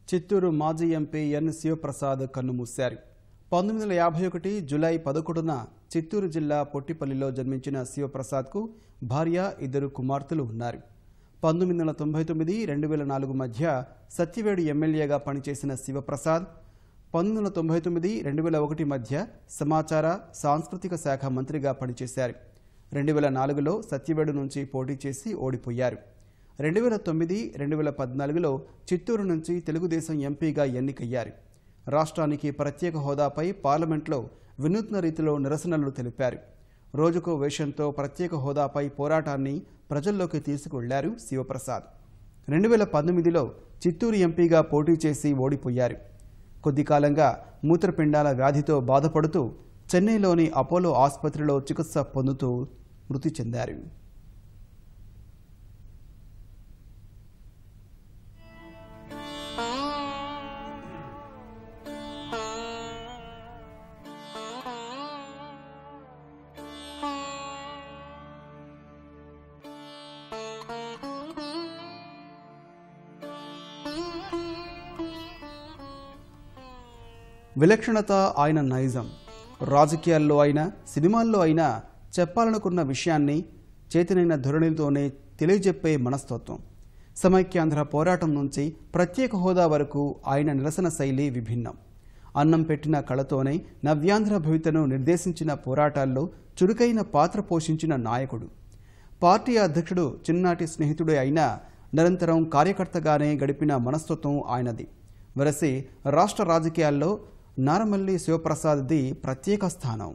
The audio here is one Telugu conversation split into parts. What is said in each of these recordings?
చిత్తూరు మాజీ ఎంపీ ఎన్ శివప్రసాద్ కన్నుమూశారు పంతొమ్మిది వందల యాభై ఒకటి జులై పదకొండున చిత్తూరు జిల్లా పొట్టిపల్లిలో జన్మించిన శివప్రసాద్కు భార్య ఇద్దరు కుమార్తెలు ఉన్నారు పంతొమ్మిది వందల తొంభై తొమ్మిది రెండు వేల నాలుగు మధ్య సత్యవేడు ఎమ్మెల్యేగా పనిచేసిన శివప్రసాద్ పంతొమ్మిది వందల తొంభై తొమ్మిది రెండు వేల ఒకటి మధ్య సమాచార సాంస్కృతిక శాఖ మంత్రిగా పనిచేశారు రెండు వేల నాలుగులో సత్యవేడు నుంచి పోటీ చేసి ఓడిపోయారు రెండు వేల తొమ్మిది రెండు వేల పద్నాలుగులో చిత్తూరు నుంచి తెలుగుదేశం ఎంపీగా ఎన్నికయ్యారు రాష్ట్రానికి ప్రత్యేక హోదాపై పార్లమెంట్లో వినూత్న రీతిలో నిరసనలు తెలిపారు రోజుకో వేషంతో ప్రత్యేక హోదాపై పోరాటాన్ని ప్రజల్లోకి తీసుకువెళ్లారు శివప్రసాద్ రెండు వేల పంతొమ్మిదిలో చిత్తూరు ఎంపీగా పోటీ చేసి ఓడిపోయారు కొద్ది కాలంగా మూత్రపిండాల వ్యాధితో బాధపడుతూ చెన్నైలోని అపోలో ఆసుపత్రిలో చికిత్స పొందుతూ మృతి చెందారు విలక్షణత ఆయన నైజం రాజకీయాల్లో అయినా సినిమాల్లో అయినా చెప్పాలనుకున్న విషయాన్ని చేతినైన ధోరణితోనే తెలియజెప్పే మనస్తత్వం సమైక్యాంధ్ర పోరాటం నుంచి ప్రత్యేక హోదా వరకు ఆయన నిరసన శైలి విభిన్నం అన్నం పెట్టిన కళతోనే నవ్యాంధ్ర భవితను నిర్దేశించిన పోరాటాల్లో చురుకైన పాత్ర పోషించిన నాయకుడు పార్టీ అధ్యక్షుడు చిన్నాటి స్నేహితుడే అయినా నిరంతరం కార్యకర్తగానే గడిపిన మనస్తత్వం ఆయనది వరసి రాష్ట్ర రాజకీయాల్లో నారమల్లి శివప్రసాద్ది ప్రత్యేక స్థానం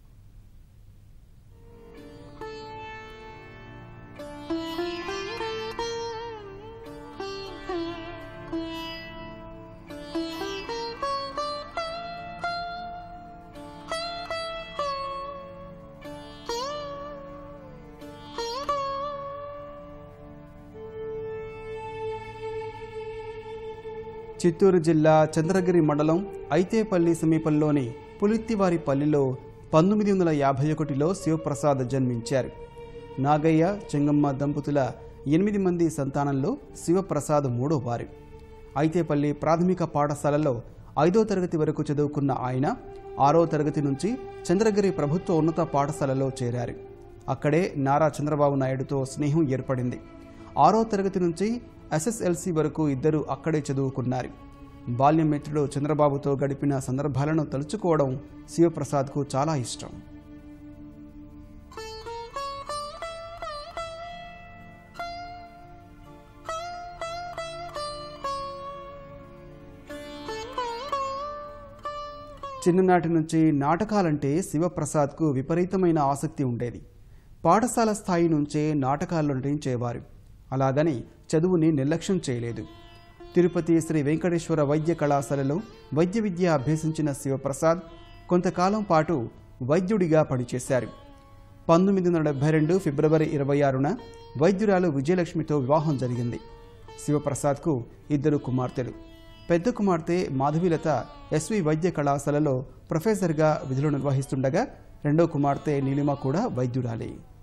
చిత్తూరు జిల్లా చంద్రగిరి మండలం ఐతేపల్లి సమీపంలోని పులిత్తివారిపల్లిలో పంతొమ్మిది వందల యాభై ఒకటిలో శివప్రసాద్ జన్మించారు నాగయ్య చెంగమ్మ దంపతుల ఎనిమిది మంది సంతానంలో శివప్రసాద్ మూడో వారు ఐతేపల్లి ప్రాథమిక పాఠశాలలో ఐదో తరగతి వరకు చదువుకున్న ఆయన ఆరో తరగతి నుంచి చంద్రగిరి ప్రభుత్వ ఉన్నత పాఠశాలలో చేరారు అక్కడే నారా చంద్రబాబు నాయుడుతో స్నేహం ఏర్పడింది ఆరో తరగతి నుంచి ఎస్ఎస్ఎల్సి వరకు ఇద్దరు అక్కడే చదువుకున్నారు బాల్యం మిత్రుడు చంద్రబాబుతో గడిపిన సందర్భాలను తలుచుకోవడం శివప్రసాద్కు చాలా ఇష్టం చిన్ననాటి నుంచి నాటకాలంటే శివప్రసాద్కు విపరీతమైన ఆసక్తి ఉండేది పాఠశాల స్థాయి నుంచే నాటకాల్లో నటించేవారు అలాగని చదువుని నిర్లక్ష్యం చేయలేదు తిరుపతి శ్రీ వెంకటేశ్వర వైద్య కళాశాలలో వైద్య విద్య అభ్యసించిన శివప్రసాద్ కొంతకాలం పాటు వైద్యుడిగా పనిచేశారు పంతొమ్మిది వందల డెబ్బై రెండు ఫిబ్రవరి ఇరవై ఆరున వైద్యురాలు విజయలక్ష్మితో వివాహం జరిగింది శివప్రసాద్కు ఇద్దరు కుమార్తెలు పెద్ద కుమార్తె మాధవీలత ఎస్వి వైద్య కళాశాలలో ప్రొఫెసర్గా విధులు నిర్వహిస్తుండగా రెండో కుమార్తె నీలిమ కూడా వైద్యురాలే